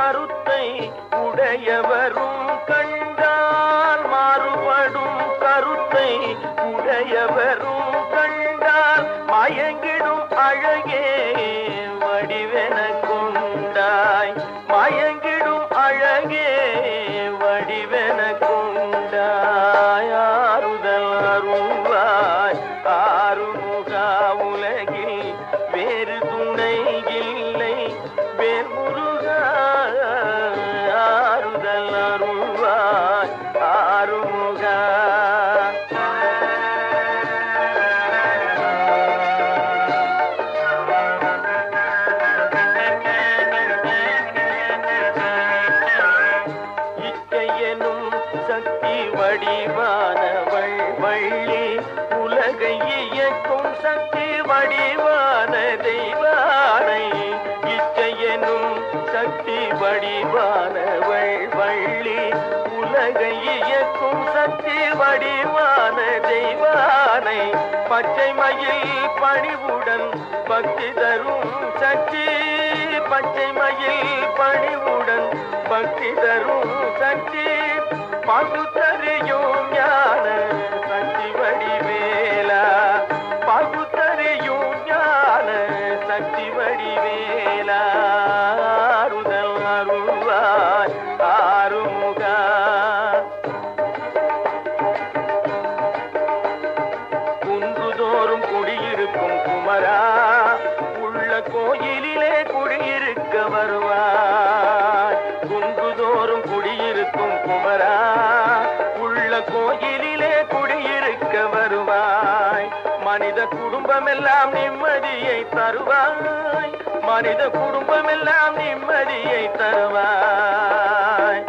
கருத்தை உடையவரும் கண்டால் மாறுபடும் கருத்தை உடையவரும் கண்டால் மயங்கிடும் அழகே வடிவென கொண்டாய் மயங்கிடும் அழகே வடிவென கொண்டாய் ஆறுதல் அருள்வாய் ஆறுமுகா உலகில் வேறு துணை இல்லை வேல் முருகா ஆறுதல் அருள்வாய் ஆறுமுகா இச்சையெனும் சக்தி வடிவானவள் வள்ளி உலகை இயக்கும் சக்தி வடிவான தெய்வானை இச்சையெனும் சக்தி வடிவானவள் வள்ளி உலகை இயக்கும் சக்தி வடிவான தெய்வானை பச்சை மயில் பணிவுடன் பக்தி தரும் சக்தி பச்சை மயில் பணிவுடன் பக்தி தரும் சக்தி பகுத்தறியும் ஞான சக்தி வடிவேலா பகுத்தறியும் ஞான சக்தி வடிவேலா ஆறுதல் அருள்வாய் ஆறுமுகா குன்றுதோறும் குடியிருக்கும் குமரா உள்ள கோயிலிலே குடியிருக்க வருவாய் குன்றுதோறும் குடியிருக்கும் குமரா உள்ள கோயிலிலே குடியிருக்க வருவாய் மனித குடும்பமெல்லாம் நிம்மதியை தருவாய் மனித குடும்பமெல்லாம் நிம்மதியை தருவாய்